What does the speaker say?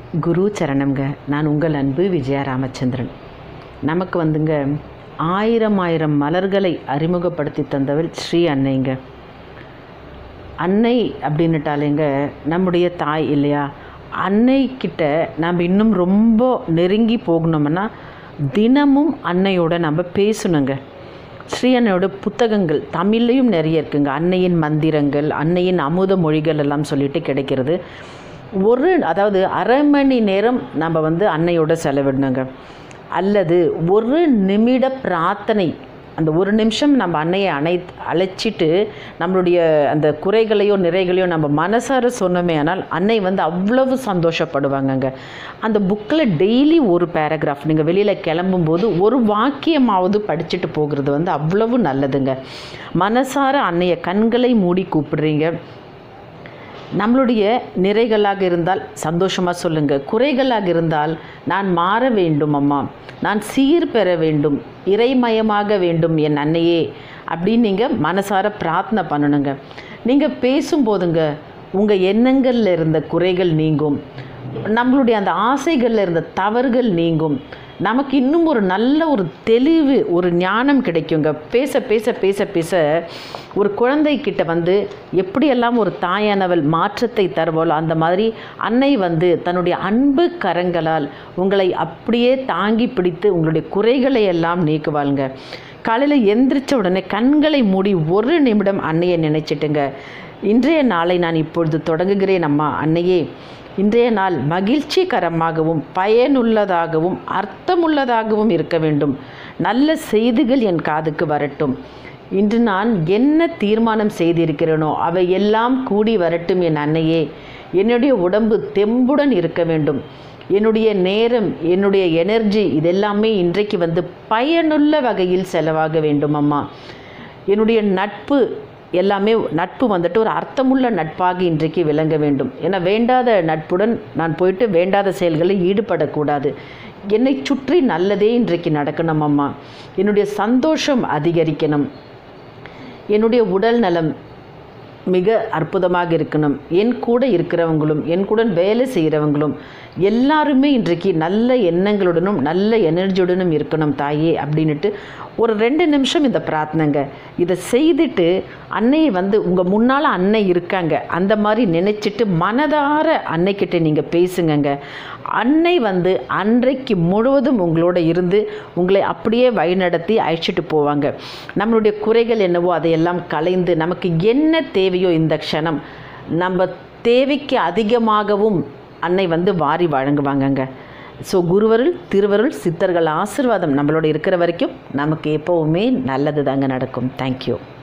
குரு சரணம்ங்க நான் உங்கள் அன்பு விஜயா ராமச்சந்திரன் நமக்கு வந்துங்க ஆயிரம் ஆயிரம் மலர்களை அறிமுகப்படுத்தி தந்தவள் ஸ்ரீ அன்னைங்க அன்னை அப்படின்னுட்டாலேங்க நம்முடைய தாய் இல்லையா அன்னை கிட்ட நம்ம இன்னும் ரொம்ப நெருங்கி போகணும்னா தினமும் அன்னையோட நம்ம பேசணுங்க ஸ்ரீ அன்னையோட புத்தகங்கள் தமிழ்லையும் நிறைய இருக்குங்க அன்னையின் மந்திரங்கள் அன்னையின் அமுத மொழிகள் எல்லாம் சொல்லிட்டு கிடைக்கிறது ஒரு அதாவது அரை மணி நேரம் நம்ம வந்து அன்னையோட செலவிடணுங்க அல்லது ஒரு நிமிட பிரார்த்தனை அந்த ஒரு நிமிஷம் நம்ம அன்னையை அணை அழைச்சிட்டு நம்மளுடைய அந்த குறைகளையோ நிறைகளையோ நம்ம மனசார சொன்னோமே ஆனால் அன்னை வந்து அவ்வளவு சந்தோஷப்படுவாங்கங்க அந்த புக்கில் டெய்லி ஒரு பேராகிராஃப் நீங்கள் வெளியில் கிளம்பும்போது ஒரு வாக்கியமாவது படிச்சுட்டு போகிறது வந்து அவ்வளவு நல்லதுங்க மனசார அன்னையை கண்களை மூடி கூப்பிடுறீங்க நம்மளுடைய நிறைகளாக இருந்தால் சந்தோஷமாக சொல்லுங்கள் குறைகளாக இருந்தால் நான் மாற வேண்டும் அம்மா நான் சீர் பெற வேண்டும் இறைமயமாக வேண்டும் என் அன்னையே அப்படின்னு நீங்கள் மனசார பிரார்த்தனை பண்ணணுங்க நீங்கள் பேசும்போதுங்க உங்கள் எண்ணங்களில் இருந்த குறைகள் நீங்கும் நம்மளுடைய அந்த ஆசைகளில் இருந்த தவறுகள் நீங்கும் நமக்கு இன்னும் ஒரு நல்ல ஒரு தெளிவு ஒரு ஞானம் கிடைக்குங்க பேச பேச பேச பேச ஒரு குழந்தைக்கிட்ட வந்து எப்படியெல்லாம் ஒரு தாயானவள் மாற்றத்தை தருவாளோ அந்த மாதிரி அன்னை வந்து தன்னுடைய அன்பு கரங்களால் உங்களை அப்படியே தாங்கி பிடித்து உங்களுடைய குறைகளை எல்லாம் நீக்குவாளுங்க காலையில் எந்திரிச்ச உடனே கண்களை மூடி ஒரு நிமிடம் அன்னையை நினைச்சிட்டுங்க இன்றைய நாளை நான் இப்பொழுது தொடங்குகிறேன் அம்மா அன்னையே இன்றைய நாள் மகிழ்ச்சிகரமாகவும் பயனுள்ளதாகவும் அர்த்தமுள்ளதாகவும் இருக்க வேண்டும் நல்ல செய்திகள் என் காதுக்கு வரட்டும் இன்று நான் என்ன தீர்மானம் செய்திருக்கிறேனோ அவை எல்லாம் கூடி வரட்டும் என் அன்னையே என்னுடைய உடம்பு தெம்புடன் இருக்க வேண்டும் என்னுடைய நேரம் என்னுடைய எனர்ஜி இதெல்லாமே இன்றைக்கு வந்து பயனுள்ள வகையில் செலவாக வேண்டும் அம்மா என்னுடைய நட்பு எல்லாமே நட்பு வந்துட்டு ஒரு அர்த்தமுள்ள நட்பாக இன்றைக்கு விளங்க வேண்டும் ஏன்னா வேண்டாத நட்புடன் நான் போயிட்டு வேண்டாத செயல்களில் ஈடுபடக்கூடாது என்னை சுற்றி நல்லதே இன்றைக்கு நடக்கணும் அம்மா என்னுடைய சந்தோஷம் அதிகரிக்கணும் என்னுடைய உடல் நலம் மிக அற்புதமாக இருக்கணும் என் கூட இருக்கிறவங்களும் என் கூட வேலை செய்கிறவங்களும் எல்லாருமே இன்றைக்கு நல்ல எண்ணங்களுடனும் நல்ல எனர்ஜியுடனும் இருக்கணும் தாயே அப்படின்ட்டு ஒரு ரெண்டு நிமிஷம் இந்த பிரார்த்தனைங்க இதை செய்துட்டு அன்னையை வந்து உங்கள் முன்னால் அன்னை இருக்காங்க அந்த மாதிரி நினச்சிட்டு மனதார அன்னைக்கிட்ட நீங்கள் பேசுங்கங்க அன்னை வந்து அன்றைக்கு முழுவதும் உங்களோட இருந்து உங்களை அப்படியே வழிநடத்தி அழைச்சிட்டு போவாங்க நம்மளுடைய குறைகள் என்னவோ அதையெல்லாம் கலைந்து நமக்கு என்ன தேவையோ இந்த க்ஷணம் நம்ம தேவைக்கு அதிகமாகவும் அன்னை வந்து வாரி வழங்குவாங்கங்க ஸோ குருவருள் திருவருள் சித்தர்கள் ஆசிர்வாதம் நம்மளோட இருக்கிற வரைக்கும் நமக்கு எப்போவுமே நல்லது தாங்க நடக்கும் தேங்க்யூ